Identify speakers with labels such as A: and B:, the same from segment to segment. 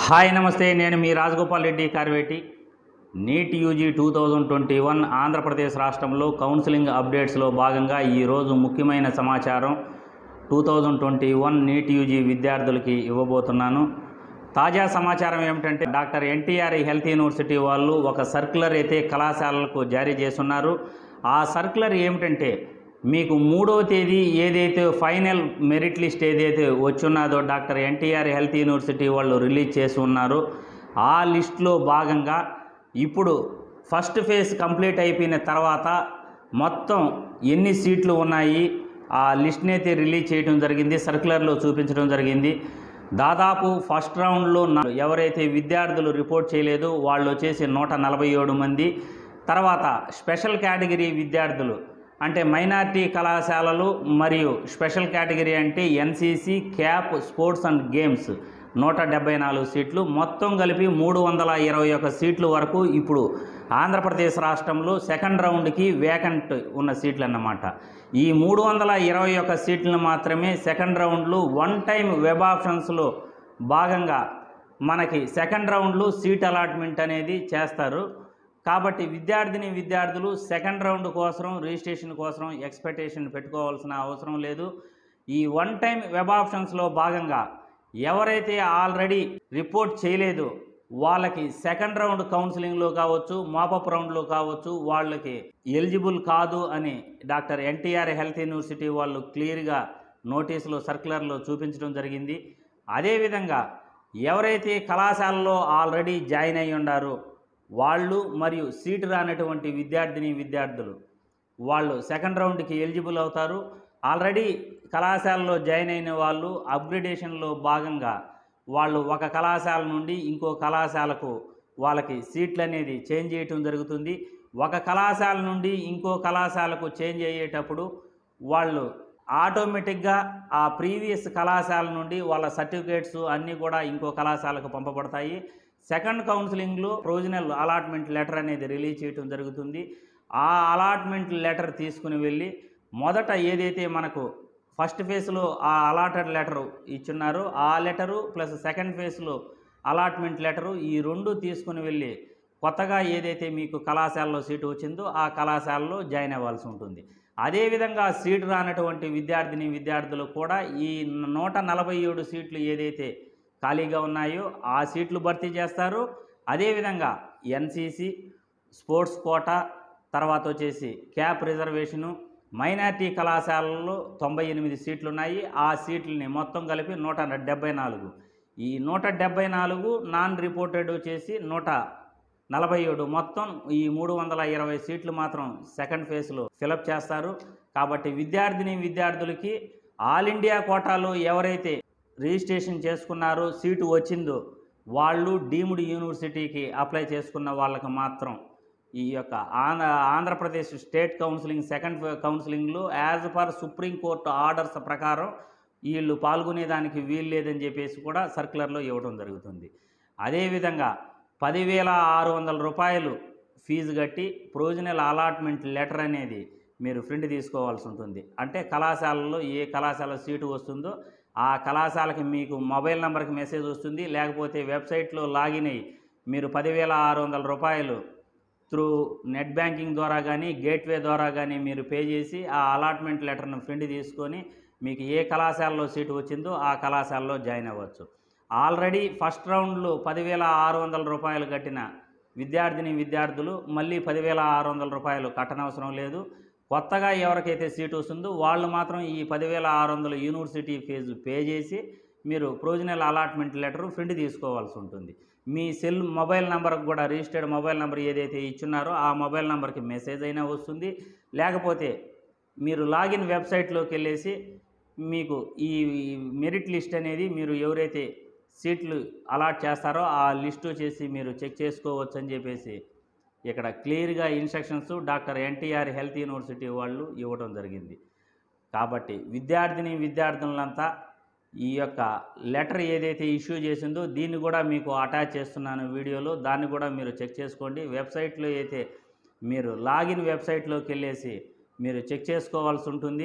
A: hi నమస్తే నేను మీ Rajagopal Reddy Karveti NEET UG two thousand twenty one Andhra Pradesh రాష్ట్రంలో కౌన్సిలింగ్ అప్డేట్స్లో భాగంగా ఈరోజు ముఖ్యమైన సమాచారం two thousand twenty one NEET UG విద్యార్థులకి ఇవ్వబోతున్నాను తాజా సమాచారం ఏమిటంటే డాక్టర్ ఎన్టీఆర్ హెల్త్ యూనివర్సిటీ వాళ్ళు ఒక సర్క్యులర్ అయితే కళాశాలలకు జారీ చేస్తున్నారు ఆ సర్క్యులర్ ఏమిటంటే మీకు మూడవ తేదీ ఏదైతే ఫైనల్ మెరిట్ లిస్ట్ ఏదైతే వచ్చున్నదో డాక్టర్ ఎన్టీఆర్ హెల్త్ యూనివర్సిటీ వాళ్ళు రిలీజ్ చేసి ఉన్నారు ఆ లిస్ట్లో భాగంగా ఇప్పుడు ఫస్ట్ ఫేజ్ కంప్లీట్ అయిపోయిన తర్వాత మొత్తం ఎన్ని సీట్లు ఉన్నాయి ఆ లిస్ట్ని అయితే రిలీజ్ చేయడం జరిగింది సర్క్యులర్లో చూపించడం జరిగింది దాదాపు ఫస్ట్ రౌండ్లో నా- ఎవరైతే విద్యార్థులు రిపోర్ట్ చేయలేదు వాళ్ళు వచ్చేసి నూట నలభై ఏడు మంది తర్వాత స్పెషల్ కేటగిరీ విద్యార్థులు అంటే మైనార్టీ కళాశాలలు మరియు స్పెషల్ కేటగిరీ అంటే NCC CAP sports and games నూట డెబ్బై నాలుగు సీట్లు మొత్తం కలిపి మూడు వందల ఇరవై ఒక సీట్లు వరకు ఇప్పుడు ఆంధ్రప్రదేశ్ రాష్ట్రంలో సెకండ్ రౌండ్కి వేకెంట్ ఉన్న సీట్లు అన్నమాట ఈ మూడు వందల ఇరవై ఒక సీట్లను మాత్రమే సెకండ్ రౌండ్లో వన్ టైం వెబ్ ఆప్షన్స్లో భాగంగా మనకి సెకండ్ రౌండ్లో సీట్ అలాట్మెంట్ అనేది చేస్తారు కాబట్టి విద్యార్థిని విద్యార్థులు సెకండ్ రౌండ్ కోసం రిజిస్ట్రేషన్ కోసం ఎక్స్పెక్టేషన్ పెట్టుకోవాల్సిన అవసరం లేదు ఈ వన్ టైం వెబ్ ఆప్షన్స్లో భాగంగా ఎవరైతే ఆల్రెడీ రిపోర్ట్ చేయలేదో వాళ్ళకి సెకండ్ రౌండ్ కౌన్సిలింగ్లో కావచ్చు మాపప్ రౌండ్లో కావచ్చు వాళ్ళకి ఎలిజిబుల్ కాదు అని డాక్టర్ ఎన్టీఆర్ హెల్త్ యూనివర్సిటీ వాళ్ళు క్లియర్గా నోటీసులో సర్క్యులర్లో చూపించడం జరిగింది అదేవిధంగా ఎవరైతే కళాశాలలో ఆల్రెడీ జాయిన్ అయి ఉండారో వాళ్ళు మరియు సీటు రానటువంటి విద్యార్థిని విద్యార్థులు వాళ్ళు సెకండ్ రౌండ్కి ఎలిజిబుల్ అవుతారు ఆల్రెడీ కళాశాలలో జాయిన్ అయిన వాళ్ళు అప్గ్రేడేషన్లో భాగంగా వాళ్ళు ఒక కళాశాల నుండి ఇంకో కళాశాలకు వాళ్ళకి సీట్లు అనేది చేంజ్ చేయటం జరుగుతుంది ఒక కళాశాల నుండి ఇంకో కళాశాలకు చేంజ్ అయ్యేటప్పుడు వాళ్ళు ఆటోమేటిక్గా ఆ ప్రీవియస్ కళాశాల నుండి వాళ్ళ సర్టిఫికేట్స్ అన్నీ కూడా ఇంకో కళాశాలకు పంపబడతాయి సెకండ్ కౌన్సిలింగ్లో ప్రొవిజనల్ అలాట్మెంట్ లెటర్ అనేది రిలీజ్ చేయడం జరుగుతుంది ఆ అలాట్మెంట్ లెటర్ తీసుకుని వెళ్ళి మొదట ఏదైతే మనకు ఫస్ట్ ఫేజ్లో ఆ అలాటెడ్ లెటరు ఇచ్చున్నారో ఆ లెటరు ప్లస్ సెకండ్ ఫేజ్లో అలాట్మెంట్ లెటరు ఈ రెండు తీసుకుని వెళ్ళి కొత్తగా ఏదైతే మీకు కళాశాలలో సీటు వచ్చిందో ఆ కళాశాలలో జాయిన్ అవ్వాల్సి ఉంటుంది అదేవిధంగా సీటు రానటువంటి విద్యార్థిని విద్యార్థులు కూడా ఈ నూట నలభై ఏడు సీట్లు ఏదైతే ఖాళీగా ఉన్నాయో ఆ సీట్లు భర్తీ చేస్తారు అదేవిధంగా ఎన్సీసీ స్పోర్ట్స్ కోటా తర్వాత వచ్చేసి క్యాప్ రిజర్వేషను మైనార్టీ కళాశాలలో తొంభై ఎనిమిది సీట్లు ఉన్నాయి ఆ సీట్లని మొత్తం కలిపి నూట డెబ్బై నాలుగు ఈ నూట డెబ్బై నాలుగు నాన్ రిపోర్టెడ్ వచ్చేసి నూట నలభై ఏడు మొత్తం ఈ మూడు వందల ఇరవై సీట్లు మాత్రం సెకండ్ ఫేజ్లో ఫిలప్ చేస్తారు కాబట్టి విద్యార్థిని విద్యార్థులకి ఆల్ ఇండియా కోటాలో ఎవరైతే రిజిస్ట్రేషన్ చేసుకున్నారో సీటు వచ్చిందో వాళ్ళు డీమ్డ్ యూనివర్సిటీకి అప్లై చేసుకున్న వాళ్ళకి మాత్రం ఈ యొక్క Andhra Andhra Pradesh state counselling second కౌన్సిలింగ్లో యాజ్ పర్ సుప్రీంకోర్టు ఆర్డర్స్ ప్రకారం వీళ్ళు పాల్గొనేదానికి వీలు లేదని చెప్పేసి కూడా సర్క్యులర్లో ఇవ్వడం జరుగుతుంది అదేవిధంగా పదివేల ఆరు వందల రూపాయలు ఫీజు కట్టి ప్రొవిజనల్ అలాట్మెంట్ లెటర్ అనేది మీరు ప్రింట్ తీసుకోవాల్సి ఉంటుంది అంటే కళాశాలలో ఏ కళాశాల సీటు వస్తుందో ఆ కళాశాలకి మీకు మొబైల్ నెంబర్కి మెసేజ్ వస్తుంది లేకపోతే వెబ్సైట్లో లాగిన్ అయ్యి మీరు పదివేల ఆరు వందల రూపాయలు త్రూ నెట్ బ్యాంకింగ్ ద్వారా కానీ గేట్వే ద్వారా కానీ మీరు పే చేసి ఆ అలాట్మెంట్ లెటర్ను ప్రింట్ తీసుకొని మీకు ఏ కళాశాలలో సీటు వచ్చిందో ఆ కళాశాలలో జాయిన్ అవ్వచ్చు ఆల్రెడీ ఫస్ట్ రౌండ్లో పదివేల ఆరు వందల రూపాయలు కట్టిన విద్యార్థిని విద్యార్థులు మళ్ళీ పదివేల ఆరు వందల రూపాయలు కట్టనవసరం లేదు కొత్తగా ఎవరికైతే సీటు వస్తుందో వాళ్ళు మాత్రం ఈ పదివేల ఆరు వందల యూనివర్సిటీ ఫీజు పే చేసి మీరు ప్రొవిజనల్ అలాట్మెంట్ లెటర్ ప్రింట్ తీసుకోవాల్సి ఉంటుంది మీ సెల్ మొబైల్ నెంబర్కి కూడా రిజిస్టర్డ్ మొబైల్ నెంబర్ ఏదైతే ఇచ్చున్నారో ఆ మొబైల్ నెంబర్కి మెసేజ్ అయినా వస్తుంది లేకపోతే మీరు లాగిన్ వెబ్సైట్లోకి వెళ్ళేసి మీకు ఈ మెరిట్ లిస్ట్ అనేది మీరు ఎవరైతే సీట్లు అలాట్ చేస్తారో ఆ లిస్టు చేసి మీరు చెక్ చేసుకోవచ్చు అని చెప్పేసి ఇక్కడ క్లియర్గా instructions doctor NTR health university వాళ్ళు ఇవ్వడం జరిగింది కాబట్టి విద్యార్థిని విద్యార్థులంతా ఈ యొక్క లెటర్ ఏదైతే ఇష్యూ చేసిందో దీన్ని కూడా మీకు అటాచ్ చేస్తున్నాను వీడియోలో దాన్ని కూడా మీరు చెక్ చేసుకోండి వెబ్సైట్లో అయితే మీరు లాగిన్ వెబ్సైట్లోకి వెళ్ళేసి మీరు చెక్ చేసుకోవాల్సి ఉంటుంది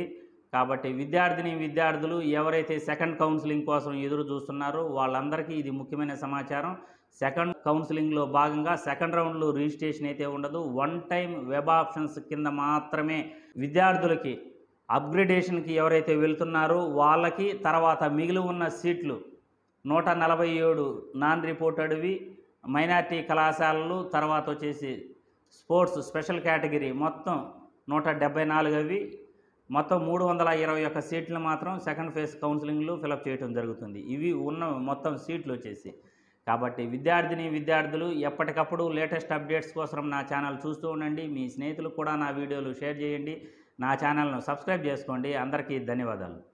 A: కాబట్టి విద్యార్థిని విద్యార్థులు ఎవరైతే సెకండ్ కౌన్సిలింగ్ కోసం ఎదురు చూస్తున్నారో వాళ్ళందరికీ ఇది ముఖ్యమైన సమాచారం సెకండ్ కౌన్సిలింగ్లో భాగంగా సెకండ్ రౌండ్లో రిజిస్ట్రేషన్ అయితే ఉండదు వన్ టైం వెబ్ ఆప్షన్స్ కింద మాత్రమే విద్యార్థులకి అప్గ్రేడేషన్కి ఎవరైతే వెళ్తున్నారో వాళ్ళకి తర్వాత మిగిలి ఉన్న సీట్లు నూట నలభై ఏడు నాన్ రిపోర్టెడ్వి మైనార్టీ కళాశాలలు తర్వాత వచ్చేసి స్పోర్ట్స్ స్పెషల్ కేటగిరీ మొత్తం నూట డెబ్బై నాలుగు అవి మొత్తం మూడు వందల ఇరవై ఒక్క సీట్లు మాత్రం సెకండ్ ఫేజ్ కౌన్సిలింగ్లో ఫిలప్ చేయడం జరుగుతుంది ఇవి ఉన్న మొత్తం సీట్లు వచ్చేసి కాబట్టి విద్యార్థిని విద్యార్థులు ఎప్పటికప్పుడు లేటెస్ట్ అప్డేట్స్ కోసం నా ఛానల్ చూస్తూ ఉండండి మీ స్నేహితులకు కూడా నా వీడియోలు షేర్ చేయండి నా ఛానల్ను సబ్స్క్రైబ్ చేసుకోండి అందరికీ ధన్యవాదాలు